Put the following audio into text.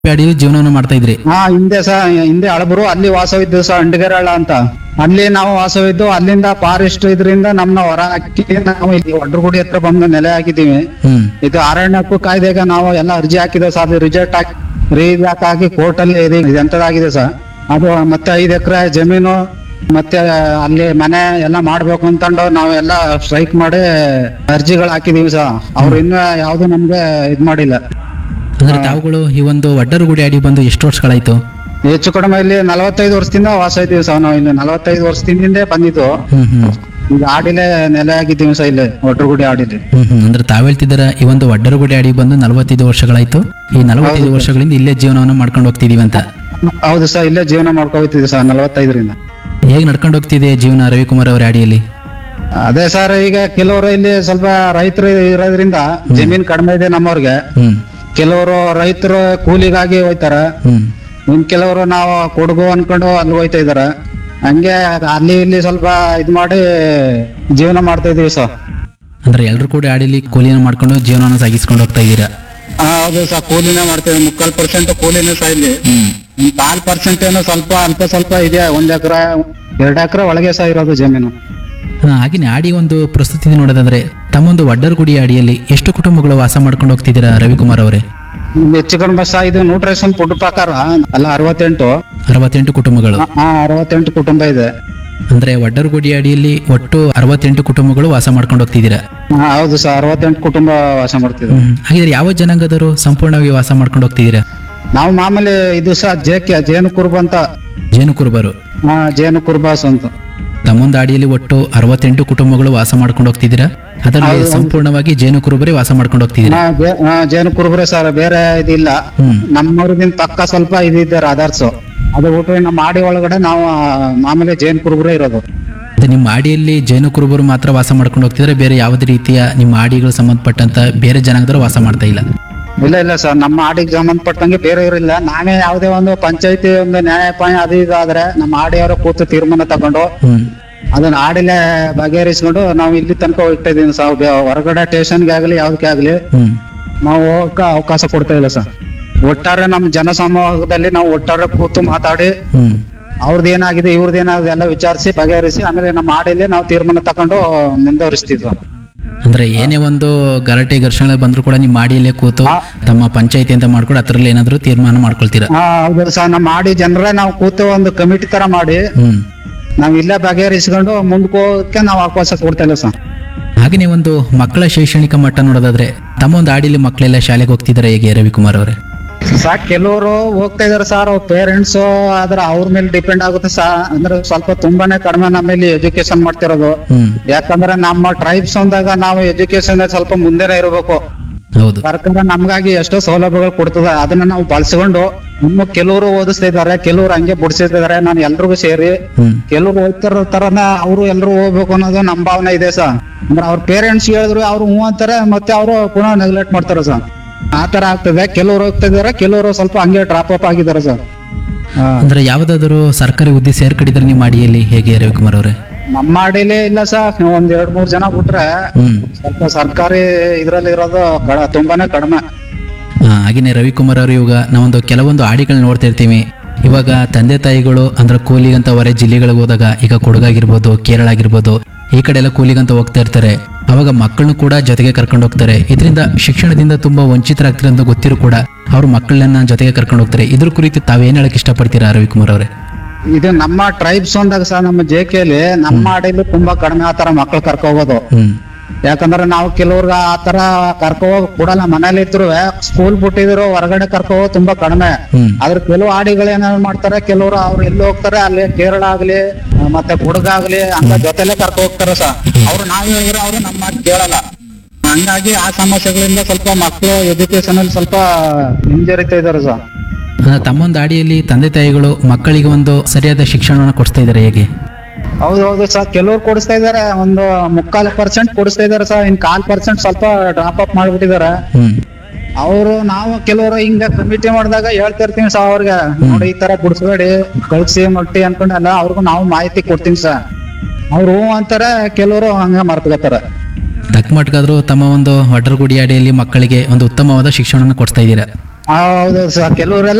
ಅಡಿಯಲ್ಲಿ ಜೀವನವನ್ನು ಮಾಡ್ತಾ ಇದ್ರಿ ಹಾ ಹಿಂದೆ ಸಹ ಹಿಂದೆ ಹಳಬರು ಅಲ್ಲಿ ವಾಸವಿದ್ದು ಸಹ ಅಂಡಗರಳ ಅಂತ ಅಲ್ಲಿ ನಾವು ವಾಸವಿದ್ದು ಅಲ್ಲಿಂದ ಫಾರೆಸ್ಟ್ ಇದರಿಂದ ನಮ್ನ ಹೊರ ಹಾಕಿ ನಾವು ಇಲ್ಲಿ ಒಡ್ರಗುಡಿ ಹತ್ರ ಬಂದು ನೆಲೆ ಹಾಕಿದೀವಿ ಹ್ಮ್ ಇದು ಅರಣ್ಯಕ್ಕೂ ಕಾಯ್ದೆಗ ನಾವು ಎಲ್ಲ ಅರ್ಜಿ ಹಾಕಿದೆ ಸರ್ ಅದು ರಿಜೆಕ್ಟ್ ಹಾಕಿ ರೀಜಾಕ್ ಹಾಕಿ ಕೋರ್ಟ್ ಅಲ್ಲಿ ಇದು ಎಂತದಾಗಿದೆ ಸರ್ ಅದು ಮತ್ತೆ ಐದು ಎಕರೆ ಜಮೀನು ಮತ್ತೆ ಅಲ್ಲಿ ಮನೆ ಎಲ್ಲ ಮಾಡ್ಬೇಕು ಅಂತಂಡು ನಾವೆಲ್ಲ ಸ್ಟ್ರೈಕ್ ಮಾಡಿ ಅರ್ಜಿಗಳು ಹಾಕಿದೀವಿ ಸರ್ ಅವ್ರು ಇನ್ನು ಯಾವ್ದು ನಮ್ಗೆ ಇದ್ ಮಾಡಿಲ್ಲ ಅಂದ್ರೆ ತಾವುಗಳು ಈ ಒಂದು ವಡ್ಡರಗುಡಿ ಅಡಿ ಬಂದು ಎಷ್ಟು ವರ್ಷಗಳಾಯ್ತು ಹೆಚ್ಚು ಕಡಿಮೆ ಇಲ್ಲಿ ನಲವತ್ತೈದು ವರ್ಷದಿಂದ ವಾಸ ಇದ್ದೀವಿ ಸರ್ ನಾವು ಇಲ್ಲಿ ನಲವತ್ತೈದು ವರ್ಷದಿಂದ ಬಂದಿದ್ದು ಹ್ಮ್ ಹ್ಮ್ ಈಗ ಆಡಿಲೆ ನೆಲೆ ಆಗಿದ್ದೀವಿ ಸರ್ ಇಲ್ಲಿ ಒಟ್ರಗುಡಿ ಆಡಿಲಿ ಹ್ಮ್ ಹ್ಮ್ ಅಂದ್ರೆ ತಾವ್ ಹೇಳ್ತಿದ್ದೀರ ಈ ಒಂದು ವಡ್ಡರಗುಡಿ ಅಡಿ ಬಂದು ನಲವತ್ತೈದು ವರ್ಷಗಳಾಯ್ತು ಈ ನಲವತ್ತೈದು ವರ್ಷಗಳಿಂದ ಇಲ್ಲೇ ಜೀವನವನ್ನು ಮಾಡ್ಕೊಂಡು ಹೋಗ್ತಿದೀವಿ ಅಂತ ಹೌದು ಸರ್ ಇಲ್ಲೇ ಜೀವನ ಮಾಡ್ಕೋತಿದ್ವಿ ಸರ್ ನಲವತ್ತೈದರಿಂದ ಹೇಗ್ ನಡ್ಕೊಂಡು ಹೋಗ್ತಿದೆ ಜೀವನ ರವಿಕುಮಾರ್ ಅವರ ಅಡಿಯಲ್ಲಿ ಅದೇ ಸರ್ ಈಗ ಕೆಲವರು ಇಲ್ಲಿ ಸ್ವಲ್ಪ ರೈತರು ಇರೋದ್ರಿಂದ ಜಮೀನ್ ಕಡಿಮೆ ಇದೆ ನಮ್ಮವ್ರಿಗೆ ಹ್ಮ್ ಕೆಲವರು ರೈತರು ಕೂಲಿಗಾಗಿ ಹೋಯ್ತಾರ ಹ್ಮ್ ಇನ್ ಕೆಲವರು ನಾವು ಕೊಡಗು ಅನ್ಕೊಂಡು ಅಲ್ಲಿ ಹೋಯ್ತಾ ಇದಾರ ಹಂಗೆ ಅಲ್ಲಿ ಇಲ್ಲಿ ಸ್ವಲ್ಪ ಇದ್ ಮಾಡಿ ಜೀವನ ಮಾಡ್ತಾ ಇದೀವಿ ಸರ್ ಅಂದ್ರೆ ಎಲ್ರು ಕೂಡ ಅಡಿಲಿ ಕೂಲಿನ ಮಾಡ್ಕೊಂಡು ಜೀವನವನ್ನು ಸಾಗಿಸ್ಕೊಂಡು ಹೋಗ್ತಾ ಇದ್ದೀರಾ ಆ, ಹೌದು ಸರ್ ಕೂಲಿನೇ ಮಾಡ್ತೇವೆ ಮುಕ್ಕಾಲ್ ಪರ್ಸೆಂಟ್ ಕೂಲಿನೇ ಸಹ ಇಲ್ಲಿ ಇನ್ ಕಾಲ್ ಪರ್ಸೆಂಟ್ ಏನೋ ಸ್ವಲ್ಪ ಅಲ್ಪ ಸ್ವಲ್ಪ ಇದೆ ಒಂದ್ ಎಕರೆ ಎರಡ್ ಎಕರೆ ಒಳಗೆ ಸಹ ಇರೋದು ಜಮೀನು ಹಾ, ಹಾಗೇನೆ ಆಡಿ ಒಂದು ಪ್ರಸ್ತುತಿ ನೋಡೋದಂದ್ರೆ ತಮ್ಮೊಂದು ವಡ್ಡರಗುಡಿ ಅಡಿಯಲ್ಲಿ ಎಷ್ಟು ಕುಟುಂಬಗಳು ವಾಸ ಮಾಡ್ಕೊಂಡು ಹೋಗ್ತಿದ್ದೀರಾ ರವಿಕುಮಾರ್ ಅವರೇ ಇನ್ನು ಹೆಚ್ಚು ಕಡಿಮೆ ಸಹ ಇದು ನ್ಯೂಟ್ರಿಷನ್ ಫುಡ್ ಪ್ರಕಾರ ಅಲ್ಲ ಅರವತ್ತೆಂಟು ಅರವತ್ತೆಂಟು ಕುಟುಂಬಗಳು ಹಾ ಅರವತ್ತೆಂಟು ಕುಟುಂಬ ಇದೆ ಅಂದ್ರೆ ವಡ್ಡರಗುಡಿ ಅಡಿಯಲ್ಲಿ ಒಟ್ಟು ಅರವತ್ತೆಂಟು ಕುಟುಂಬಗಳು ವಾಸ ಮಾಡ್ಕೊಂಡು ಹೋಗ್ತಿದ್ದೀರಾ ಹಾ, ಹೌದು ಸರ್ ಅರವತ್ತೆಂಟು ಕುಟುಂಬ ವಾಸ ಮಾಡ್ತಿದ್ವಿ ಹ್ಮ್. ಹಾಗಿದ್ರೆ ಯಾವ ಜನಾಂಗದವರು ಸಂಪೂರ್ಣವಾಗಿ ವಾಸ ಮಾಡ್ಕೊಂಡು ಹೋಗ್ತಿದ್ದೀರಾ ನಾವು ಮಾಮೂಲಿ ಇದು ಸಹ ಜೇಕೆ ಜೇನು ಕುರುಬ ಅಂತ ಜೇನು ಕುರುಬರು ಹಾ ಜೇನು ಕುರುಬಾಸ್ ಅಂತ ತಮ್ಮೊಂದು ಅಡಿಯಲ್ಲಿ ಒಟ್ಟು ಅರವತ್ತೆಂಟು ಕುಟುಂಬಗಳು ವಾಸ ಮಾಡ್ಕೊಂಡು ಹೋಗ್ತಿದ್ದೀರಾ ಅದರಲ್ಲಿ ಸಂಪೂರ್ಣವಾಗಿ ಜೇನು ಕುರುಬರೇ ವಾಸ ಮಾಡ್ಕೊಂಡು ಹೋಗ್ತಿದ್ದೀರಾ ಹಾ, ಜೇ- ಹಾ, ಜೇನು ಕುರುಬರೇ ಸರ್ ಬೇರೆ ಇದಿಲ್ಲ ಹ್ಮ್ ನಮ್ಮವ್ರಿಗಿಂತ ಪಕ್ಕ ಸ್ವಲ್ಪ ಇದಿದ್ದಾರೆ ಅದರ್ಸ್ ಅದು ಬಿಟ್ಟು ನಮ್ಮ ಆಡಿ ಒಳಗಡೆ ನಾವು ಆ, ಮಾಮೂಲಿ ಜೇನು ಕುರುಬರೇ ಇರೋದು ಅದೇ ನಿಮ್ಮ ಆಡಿಯಲ್ಲಿ ಜೇನು ಕುರುಬರು ಮಾತ್ರ ವಾಸ ಮಾಡ್ಕೊಂಡು ಹೋಗ್ತಿದ್ರೆ ಬೇರೆ ಯಾವುದೇ ರೀತಿಯ ನಿಮ್ಮ ಆಡಿಗಳು ಸಂಬಂಧಪಟ್ಟಂತ ಬೇರೆ ಜನಾಂಗದವರು ವಾಸ ಮಾಡ್ತಾ ಇಲ್ಲ ಇಲ್ಲ ಇಲ್ಲ ಸರ್ ನಮ್ಮ ಆಡಿಗೆ ಸಂಬಂಧಪಟ್ಟಂಗೆ ಬೇರೆ ಇರಲಿಲ್ಲ ನಾವೇ ಯಾವುದೇ ಒಂದು ಪಂಚಾಯತಿ ಒಂದು ನ್ಯಾಯಪಾಯ ಅದು ಇದು ಆದ್ರೆ ನಮ್ಮ ಆಡಿಯವರ ಕೂತು ತೀರ್ಮಾನ ತಗೊಂಡು ಹ್ಮ್ ಅದನ್ನ ಆಡಿಲೆ ಬಗೆಹರಿಸ್ಕೊಂಡು ನಾವು ಇಲ್ಲಿ ತನಕ ಹೋಗ್ತಾ ಇದೀವಿ ಸರ್ ಬೆ- ಹೊರಗಡೆ ಸ್ಟೇಷನ್ಗೆ ಆಗಲಿ ಯಾವ್ದಕ್ಕೆ ಆಗಲಿ ಹ್ಮ್ ನಾವು ಹೋಗಕ್ಕೆ ಅವಕಾಶ ಕೊಡ್ತಾ ಇಲ್ಲ ಸರ್ ಒಟ್ಟಾರೆ ನಮ್ಮ ಜನಸಮೂಹದಲ್ಲಿ ನಾವು ಒಟ್ಟಾರೆ ಕೂತು ಮಾತಾಡಿ ಹ್ಮ್ ಅವ್ರದ್ದು ಏನಾಗಿದೆ ಇವ್ರದ್ದು ಏನಾಗಿದೆ ಎಲ್ಲ ವಿಚಾರಿಸಿ ಬಗೆಹರಿಸಿ ಆಮೇಲೆ ನಮ್ಮ ಆಡಿಲಿ ನಾವು ತೀರ್ಮಾನ ತಗೊಂಡು ಮುಂದುವರಿಸ್ತಿದ್ವಿ ಅಂದ್ರೆ ಏನೇ ಒಂದು ಗಲಾಟೆ ಘರ್ಷಣೆ ಬಂದ್ರು ಕೂಡ ನಿಮ್ಮ ಆಡಿಯಲ್ಲೇ ಕೂತು ತಮ್ಮ ಪಂಚಾಯತಿ ಅಂತ ಮಾಡ್ಕೊಂಡು ಅದರಲ್ಲಿ ಏನಾದ್ರು ತೀರ್ಮಾನ ಮಾಡ್ಕೊಳ್ತೀರಾ ಹಾ ಹೌದು ಸರ್ ನಮ್ಮ ಆಡಿ ಜನರೇ ನಾವು ಕೂತು ಒಂದು ಕಮಿಟಿ ತರ ಮಾಡಿ ಹ್ಮ್ ನಾವ್ ಇಲ್ಲೇ ಬಗೆಹರಿಸ್ಕೊಂಡು ಮುಂದಕ್ಕೆ ಹೋಗಕ್ಕೆ ನಾವು ಅವಕಾಶ ಕೊಡ್ತಾ ಇಲ್ಲ ಸರ್ ಹಾಗೆಯೇ ಒಂದು ಮಕ್ಕಳ ಶೈಕ್ಷಣಿಕ ಮಟ್ಟ ನೋಡೋದಾದ್ರೆ ತಮ್ಮ ಒಂದು ಆಡಿಲಿ ಮಕ್ಕಳೆಲ್ಲ ಶಾಲೆಗೆ ಹೋಗ್ತಿದ್ದಾರೆ ಹೇಗೆ ರವಿಕುಮಾರ್ ಅವರೇ ಸಾಕ್ ಕೆಲವರು ಹೋಗ್ತಾ ಇದಾರೆ ಸರ್ ಅವ್ರ ಪೇರೆಂಟ್ಸ್ ಆದ್ರ ಅವ್ರ ಮೇಲೆ ಡಿಪೆಂಡ್ ಆಗುತ್ತೆ ಸಾ ಅಂದ್ರೆ ಸ್ವಲ್ಪ ತುಂಬಾನೇ ಕಡಿಮೆ ನಮ್ಮಲ್ಲಿ ಎಜುಕೇಶನ್ ಮಾಡ್ತಿರೋದು ಹ್ಮ್ ಯಾಕಂದ್ರೆ ನಮ್ಮ ಟ್ರೈಬ್ಸ್ ಅಂದಾಗ ನಾವು ಎಜುಕೇಶನ್ ಸ್ವಲ್ಪ ಮುಂದೆನೆ ಇರಬೇಕು ಹೌದು ಸರ್ಕಾರ ನಮ್ಗಾಗಿ ಎಷ್ಟೋ ಸೌಲಭ್ಯಗಳು ಕೊಡ್ತದ ಅದನ್ನ ನಾವು ಬಳಸ್ಕೊಂಡು ಇನ್ನು ಕೆಲವರು ಓದಿಸ್ತಾ ಇದಾರೆ ಕೆಲವರು ಹಂಗೆ ಬಿಡಿಸ್ತಿದ್ದಾರೆ ನಾನು ಎಲ್ರಿಗೂ ಸೇರಿ ಹ್ಮ್ ಕೆಲವ್ರು ಹೋಗ್ತಿರೋ ತರನ ಅವರು ಎಲ್ರು ಹೋಗ್ಬೇಕು ಅನ್ನೋದು ನಮ್ ಭಾವನೆ ಇದೆ ಸರ್ ಅಂದ್ರೆ ಅವ್ರ ಪೇರೆಂಟ್ಸ್ ಹೇಳಿದ್ರು ಅವ್ರು ಹ್ಞೂ ಅಂತಾರೆ ಮತ್ತೆ ಅವರು ಪುನಃ ನೆಗ್ಲೆಕ್ಟ್ ಮಾಡ್ತಾರೆ ಸರ್ ಆ ತರ ಆಗ್ತದೆ ಕೆಲವ್ರು ಹೋಗ್ತಾ ಇದಾರೆ ಕೆಲವರು ಸ್ವಲ್ಪ ಹಂಗೆ ಡ್ರಾಪ್ ಅಪ್ ಆಗಿದ್ದಾರೆ ಸರ್ ಅಂದ್ರೆ ಯಾವ್ದಾದ್ರು ಸರ್ಕಾರಿ ಹುದ್ದೆ ಸೇರ್ಕಡಿದ್ರೆ ನಿಮ್ಮ ಆಡಿಯಲ್ಲಿ ಹೇಗೆ ರವಿಕುಮಾರ್ ಅವರೇ ನಮ್ಮ ಅಡಿಲೇ ಇಲ್ಲ ಸರ್ ಒಂದ್ ಎರಡ್ ಮೂರ್ ಜನ ಬಿಟ್ರೆ ಹ್ಮ್ ಸ್ವಲ್ಪ ಸರ್ಕಾರಿ ಇದ್ರಲ್ಲಿ ಇರೋದು ಕಡ- ತುಂಬಾನೇ ಕಡಿಮೆ ಆ, ಹಾಗೇನೆ ರವಿಕುಮಾರ್ ಅವರು ಇವಾಗ ನಾವೊಂದು ಕೆಲವೊಂದು ಆಡಿಗಳನ್ನ ನೋಡ್ತಾ ಇರ್ತೀವಿ ಇವಾಗ ತಂದೆ ತಾಯಿಗಳು ಅಂದ್ರೆ ಕೂಲಿಗಂತ ಹೊರ ಜಿಲ್ಲೆಗಳಿಗೆ ಹೋದಾಗ ಈಗ ಕೊಡಗಾಗಿರ್ಬೋದು ಕೇರಳ ಆಗಿರ್ಬೋದು ಈ ಕಡೆ ಎಲ್ಲ ಕೂಲಿಗಂತ ಹೋಗ್ತಾ ಇರ್ತಾರೆ ಅವಾಗ ಮಕ್ಕಳನ್ನು ಕೂಡ ಜೊತೆಗೆ ಕರ್ಕೊಂಡು ಹೋಗ್ತಾರೆ ಇದರಿಂದ ಶಿಕ್ಷಣದಿಂದ ತುಂಬಾ ವಂಚಿತರಾಗ್ತಾರೆ ಅಂತ ಗೊತ್ತಿರೋ ಕೂಡ ಅವ್ರ ಮಕ್ಕಳನ್ನ ಜೊತೆಗೆ ಕರ್ಕೊಂಡು ಹೋಗ್ತಾರೆ ಇದ್ರ ಕುರಿತು ತಾವೇನ್ ಹೇಳಕ್ ಇಷ್ಟಪಡ್ತೀರಾ ರವಿಕುಮಾರ್ ಅವರೇ ಇದು ನಮ್ಮ ಟ್ರೈಬ್ಸ್ ಅಂದಾಗ ಸರ್ ನಮ್ಮ ಜೆ ಲಿ ನಮ್ಮ ಅಡಿಲಿ ತುಂಬಾ ಕಡಿಮೆ ಆತರ ಮಕ್ಳು ಕರ್ಕೊ ಹೋಗೋದು ಹ್ಮ್ ಯಾಕಂದ್ರೆ ನಾವು ಕೆಲವ್ರಿಗೆ ಆ ತರ ಕರ್ಕೊ ಹೋಗ್ ಕೊಡಲ್ಲ ಮನೇಲಿ ಇದ್ರು ಸ್ಕೂಲ್ ಬಿಟ್ಟಿದ್ರು ಹೊರಗಡೆ ಕರ್ಕೊ ಹೋಗೋದು ತುಂಬಾ ಕಡಿಮೆ ಹ್ಮ್ ಆದ್ರೆ ಕೆಲವು ಆಡಿಗಳು ಏನಾದ್ರು ಮಾಡ್ತಾರೆ ಕೆಲವರು ಅವ್ರು ಎಲ್ಲಿ ಹೋಗ್ತಾರೆ ಅಲ್ಲಿ ಕೇರಳ ಆಗ್ಲಿ ಆ, ಮತ್ತೆ ಕುಡುಗ ಆಗ್ಲಿ ಹಂಗ ಜೊತೆಲೆ ಕರ್ಕೊ ಹೋಗ್ತಾರೆ ಸರ್ ಅವ್ರು ನಾವ್ ಹೇಳಿದ್ರೆ ಅವ್ರು ನಮ್ಮ ಮಾತು ಕೇಳಲ್ಲ ಹಂಗಾಗಿ ಆ ಸಮಸ್ಯೆಗಳಿಂದ ಸ್ವಲ್ಪ ಮಕ್ಕಳು ಎಜುಕೇಶನ್ ಅಲ್ಲಿ ಸ್ವಲ್ಪ ಹಿಂಜರಿತಾ ಇದಾರೆ ಸರ್ ಆ, ತಮ್ಮೊಂದು ಆಡಿಯಲ್ಲಿ ತಂದೆ ತಾಯಿಗಳು ಮಕ್ಕಳಿಗೆ ಒಂದು ಸರಿಯಾದ ಶಿಕ್ಷಣವನ್ನು ಕೊಡಿಸ್ತಾ ಇದ್ದಾರೆ ಹೇಗೆ ಹೌದು ಹೌದು ಸರ್ ಕೆಲವ್ರು ಕೊಡಿಸ್ತಾ ಇದಾರೆ ಒಂದು ಮುಕ್ಕಾಲು ಪರ್ಸೆಂಟ್ ಕೊಡಿಸ್ತಾ ಇದಾರೆ ಸರ್ ಇನ್ ಕಾಲ್ ಪರ್ಸೆಂಟ್ ಸ್ವಲ್ಪ ಡ್ರಾಪ್ ಅಪ್ ಮಾಡ್ಬಿಟ್ಟಿದ್ದಾರೆ ಹ್ಮ್ ಅವರು ನಾವು ಕೆಲವರು ಹಿಂಗ ಕಮಿಟಿ ಮಾಡಿದಾಗ ಹೇಳ್ತಿರ್ತೀವಿ ಸರ್ ಅವ್ರಿಗೆ ನೋಡಿ ಈ ತರ ಬಿಡಿಸ್ಬೇಡಿ ಕಳ್ಸಿ ಮಟ್ಟಿ ಅನ್ಕೊಂಡಲ್ಲ ಅವ್ರಿಗೂ ನಾವು ಮಾಹಿತಿ ಕೊಡ್ತೀನಿ ಸರ್ ಅವ್ರು ಹ್ಞೂ ಅಂತಾರೆ ಕೆಲವರು ಹಂಗ ಮರ್ತ್ಕೋತಾರೆ ತಕ್ಕ ಮಟ್ಗಾದ್ರೂ ತಮ್ಮ ಒಂದು ವಡ್ರಗುಡಿ ಅಡಿಯಲ್ಲಿ ಮಕ್ಕಳಿಗೆ ಒಂದು ಉತ್ತಮವಾದ ಶಿಕ್ಷಣವನ್ನು ಕೊಡ್ತಾ ಇದ್ದೀರಾ ಹೌದು ಸರ್ ಕೆಲವರೆಲ್ಲ